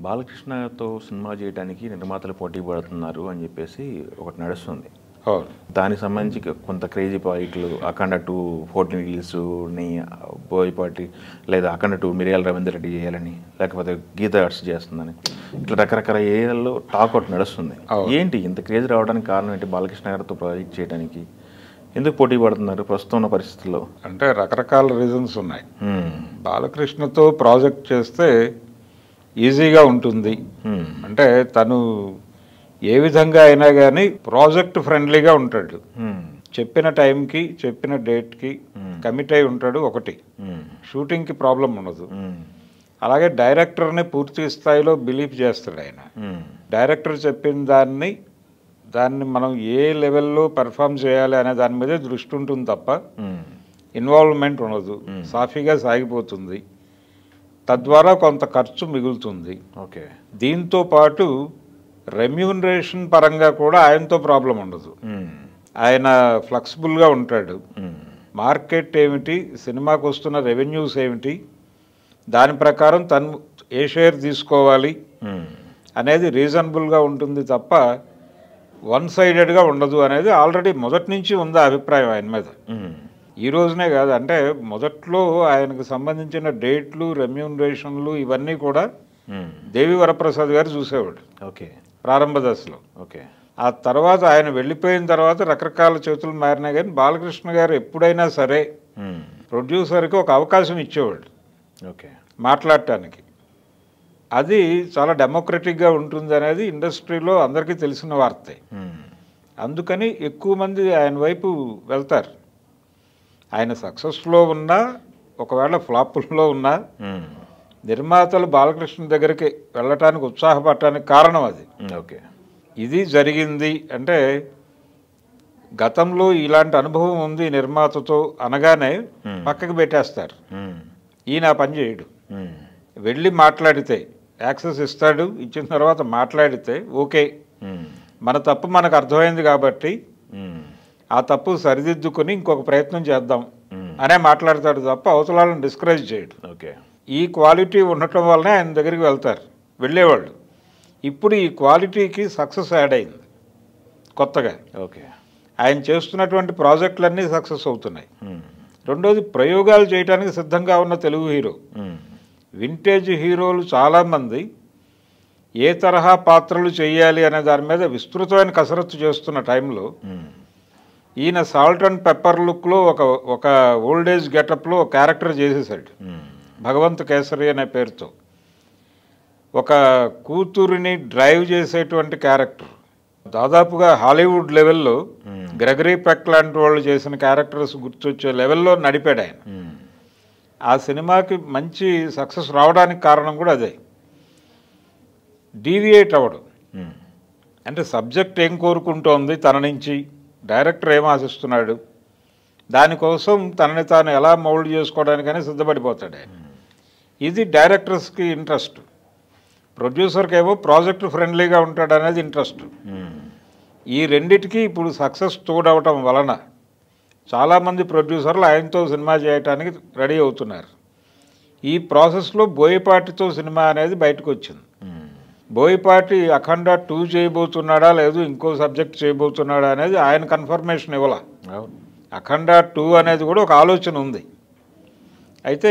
బాలకృష్ణతో cinema చేయడానికి నిర్మాతలు పోటీ పడుతున్నారు అని చెప్పేసి ఒకటి నడుస్తుంది అవును దానికి సంబంధించి కొంత క్రేజీ పాయింట్లు అఖండ టూ ఫోర్టీన్ ని బోయపాటి లేదా అఖండ టూ మిరియాల రవీందర్ రెడ్డి చేయాలని లేకపోతే గీత ఆర్ట్స్ చేస్తుందని ఇట్లా రకరకాల ఏరియాల్లో టాక్ ఒకటి నడుస్తుంది అవును. ఏంటి ఇంత క్రేజ్ రావడానికి కారణం ఏంటి బాలకృష్ణ గారితో ప్రాజెక్ట్ చేయడానికి ఎందుకు పోటీ పడుతున్నారు ప్రస్తుతం ఉన్న పరిస్థితుల్లో అంటే రకరకాల రీజన్స్ ఉన్నాయి హ్మ్. బాలకృష్ణతో ప్రాజెక్ట్ చేస్తే ఈజీగా ఉంటుంది హ్మ్. అంటే తను ఏ విధంగా అయినా కానీ ప్రాజెక్ట్ ఫ్రెండ్లీగా ఉంటాడు హ్మ్. చెప్పిన టైంకి చెప్పిన డేట్కి కమిట్ అయి ఉంటాడు ఒకటి హ్మ్. షూటింగ్కి ప్రాబ్లం ఉండదు హ్మ్. అలాగే డైరెక్టర్ని పూర్తి స్థాయిలో బిలీవ్ చేస్తాడు ఆయన హ్మ్. డైరెక్టర్ చెప్పిన దాన్ని దాన్ని మనం ఏ లెవెల్లో పెర్ఫామ్ చేయాలి అనే దాని మీదే దృష్టి ఉంటుంది తప్ప హ్మ్. ఇన్వాల్వ్మెంట్ ఉండదు సాఫీగా సాగిపోతుంది తద్వారా కొంత ఖర్చు మిగులుతుంది ఓకే దీంతో పాటు రెమ్యూనరేషన్ పరంగా కూడా ఆయనతో ప్రాబ్లం ఉండదు హ్మ్. ఆయన ఫ్లెక్సిబుల్గా ఉంటాడు హ్మ్. మార్కెట్ ఏమిటి సినిమాకు వస్తున్న రెవెన్యూస్ ఏమిటి దాని ప్రకారం తను ఏ షేర్ తీసుకోవాలి హ్మ్. అనేది రీజనబుల్గా ఉంటుంది తప్ప వన్ సైడెడ్గా ఉండదు అనేది ఆల్రెడీ మొదటి నుంచి ఉంది ఆ అభిప్రాయం ఆయన మీద హ్మ్. ఈ రోజునే కాదు అంటే మొదట్లో ఆయనకు సంబంధించిన డేట్లు రెమ్యూనరేషన్లు ఇవన్నీ కూడా హ్మ్. దేవి వరప్రసాద్ గారు చూసేవాడు ఓకే ప్రారంభ దశలో ఓకే ఆ తర్వాత ఆయన వెళ్ళిపోయిన తర్వాత రకరకాల చేతులు మారినాయి కానీ బాలకృష్ణ గారు ఎప్పుడైనా సరే హ్మ్. ప్రొడ్యూసర్కి ఒక అవకాశం ఇచ్చేవాడు ఓకే మాట్లాడటానికి అది చాలా డెమోక్రటిక్గా ఉంటుంది అనేది ఇండస్ట్రీలో అందరికీ తెలిసిన వార్తే హ్మ్. అందుకని ఎక్కువ మంది ఆయన వైపు వెళ్తారు ఆయన సక్సెస్లో ఉన్నా ఒకవేళ ఫ్లాపుల్లో ఉన్నా హ్మ్. నిర్మాతలు బాలకృష్ణ దగ్గరికి వెళ్ళటానికి ఉత్సాహపడటానికి కారణం అది ఓకే ఇది జరిగింది అంటే గతంలో ఇలాంటి అనుభవం ఉంది నిర్మాతతో అనగానే పక్కకి పెట్టేస్తారు హ్మ్. ఈయన ఆ పని చేయడు హ్మ్. వెళ్ళి మాట్లాడితే యాక్సెస్ ఇస్తాడు ఇచ్చిన తర్వాత మాట్లాడితే ఓకే హ్మ్. మన తప్పు మనకు అర్థమైంది కాబట్టి హ్మ్. ఆ తప్పు సరిదిద్దుకొని ఇంకొక ప్రయత్నం చేద్దాం హ్మ్. అనే మాట్లాడతాడు తప్ప అవతలాలను డిస్కరేజ్ చేయడు ఓకే ఈ క్వాలిటీ ఉండటం వల్లనే ఆయన దగ్గరికి వెళ్తారు వెళ్ళేవాళ్ళు ఇప్పుడు ఈ క్వాలిటీకి సక్సెస్ యాడ్ అయింది కొత్తగా ఓకే ఆయన చేస్తున్నటువంటి ప్రాజెక్టులన్నీ సక్సెస్ అవుతున్నాయి హ్మ్. రెండోది ప్రయోగాలు చేయడానికి సిద్ధంగా ఉన్న తెలుగు హీరో హ్మ్. వింటేజ్ హీరోలు చాలామంది ఏ తరహా పాత్రలు చేయాలి అనే దాని మీద విస్తృతమైన కసరత్తు చేస్తున్న టైంలో హ్మ్. ఈయన సాల్ట్ అండ్ పెప్పర్ లుక్లో ఒక ఒక ఓల్డేజ్ గెటప్లో ఒక క్యారెక్టర్ చేసేసాడు హ్మ్. భగవంత్ కేసరి అనే పేరుతో ఒక కూతురిని డ్రైవ్ చేసేటువంటి క్యారెక్టర్ దాదాపుగా హాలీవుడ్ లెవెల్లో గ్రెగరీ పెక్ లాంటి వాళ్ళు చేసిన క్యారెక్టర్స్ గుర్తొచ్చే లెవెల్లో నడిపాడు ఆయన హ్మ్. ఆ సినిమాకి మంచి సక్సెస్ రావడానికి కారణం కూడా అదే డీవియేట్ అవ్వడం హ్మ్. అంటే సబ్జెక్ట్ ఏం కోరుకుంటోంది తన నుంచి డైరెక్టర్ ఏం ఆశిస్తున్నాడు దానికోసం తనని తాను ఎలా మౌల్డ్ చేసుకోవడానికని సిద్ధపడిపోతాడు ఆయన ఇది డైరెక్టర్స్కి ఇంట్రెస్ట్ ప్రొడ్యూసర్కి ఏమో ప్రాజెక్ట్ ఫ్రెండ్లీగా ఉంటాడు అనేది ఇంట్రెస్ట్ హ్మ్. ఈ రెండిటికి ఇప్పుడు సక్సెస్ తోడవటం వలన చాలామంది ప్రొడ్యూసర్లు ఆయనతో సినిమా చేయడానికి రెడీ అవుతున్నారు ఈ ప్రాసెస్లో బోయపాటితో సినిమా అనేది బయటకు వచ్చింది హ్మ్. బోయపాటి అఖండ టూ చేయబోతున్నాడా లేదు ఇంకో సబ్జెక్ట్ చేయబోతున్నాడా అనేది ఆయన కన్ఫర్మేషన్ ఇవ్వాల అవును అఖండ టూ అనేది కూడా ఒక ఆలోచన ఉంది అయితే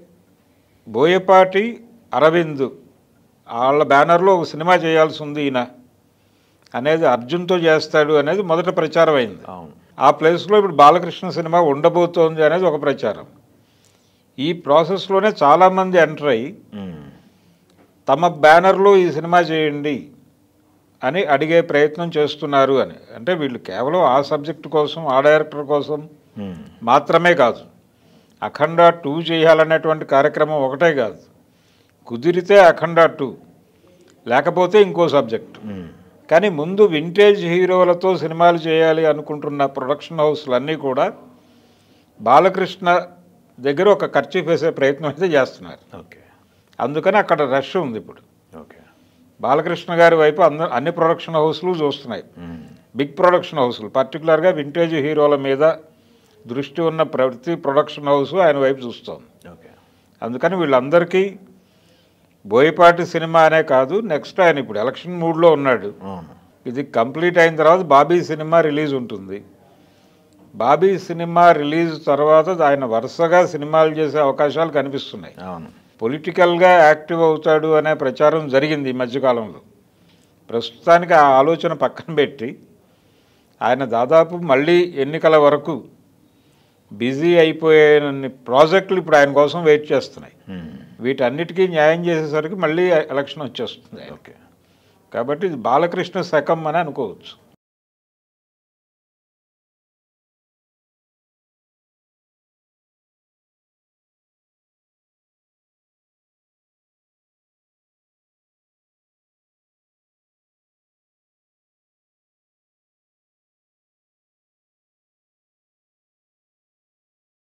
బోయపాటి అరవింద్ వాళ్ళ బ్యానర్లో ఒక సినిమా చేయాల్సి ఉంది ఈయన అనేది అర్జున్తో చేస్తాడు అనేది మొదట ప్రచారం అయింది అవును ఆ ప్లేస్లో ఇప్పుడు బాలకృష్ణ సినిమా ఉండబోతోంది అనేది ఒక ప్రచారం ఈ ప్రాసెస్లోనే చాలామంది ఎంటర్ అయ్యి హ్మ్. తమ బ్యానర్లో ఈ సినిమా చేయండి అని అడిగే ప్రయత్నం చేస్తున్నారు అని అంటే వీళ్ళు కేవలం ఆ సబ్జెక్ట్ కోసం ఆ డైరెక్టర్ కోసం హ్మ్. మాత్రమే కాదు అఖండ టూ చేయాలనేటువంటి కార్యక్రమం ఒకటే కాదు కుదిరితే అఖండ టూ లేకపోతే ఇంకో సబ్జెక్ట్ హ్మ్. కానీ ముందు వింటేజ్ హీరోలతో సినిమాలు చేయాలి అనుకుంటున్న ప్రొడక్షన్ హౌస్లన్నీ కూడా బాలకృష్ణ దగ్గర ఒక ఖర్చు వేసే ప్రయత్నం అయితే చేస్తున్నారు ఓకే అందుకని అక్కడ రష్ ఉంది ఇప్పుడు ఓకే బాలకృష్ణ గారి వైపు అంద అన్ని ప్రొడక్షన్ హౌస్లు చూస్తున్నాయి హ్మ్. బిగ్ ప్రొడక్షన్ హౌస్లు పర్టికులర్గా వింటేజ్ హీరోల మీద దృష్టి ఉన్న ప్రతి ప్రొడక్షన్ హౌస్ ఆయన వైపు చూస్తోంది ఓకే అందుకని వీళ్ళందరికీ బోయపాటి సినిమా అనే కాదు నెక్స్ట్ ఆయన ఇప్పుడు ఎలక్షన్ మూడ్లో ఉన్నాడు అవును ఇది కంప్లీట్ అయిన తర్వాత బాబీ సినిమా రిలీజ్ ఉంటుంది బాబీ సినిమా రిలీజ్ తర్వాత ఆయన వరుసగా సినిమాలు చేసే అవకాశాలు కనిపిస్తున్నాయి అవును పొలిటికల్గా యాక్టివ్ అవుతాడు అనే ప్రచారం జరిగింది ఈ మధ్యకాలంలో ప్రస్తుతానికి ఆ ఆలోచన పక్కన పెట్టి ఆయన దాదాపు మళ్ళీ ఎన్నికల వరకు బిజీ అయిపోయేనన్ని ప్రాజెక్టులు ఇప్పుడు ఆయన కోసం వెయిట్ చేస్తున్నాయి మ్మ్. వీటన్నిటికీ న్యాయం చేసేసరికి మళ్ళీ ఎలక్షన్ వచ్చేస్తుంది ఓకే కాబట్టి ఇది బాలకృష్ణ శకం అని అనుకోవచ్చు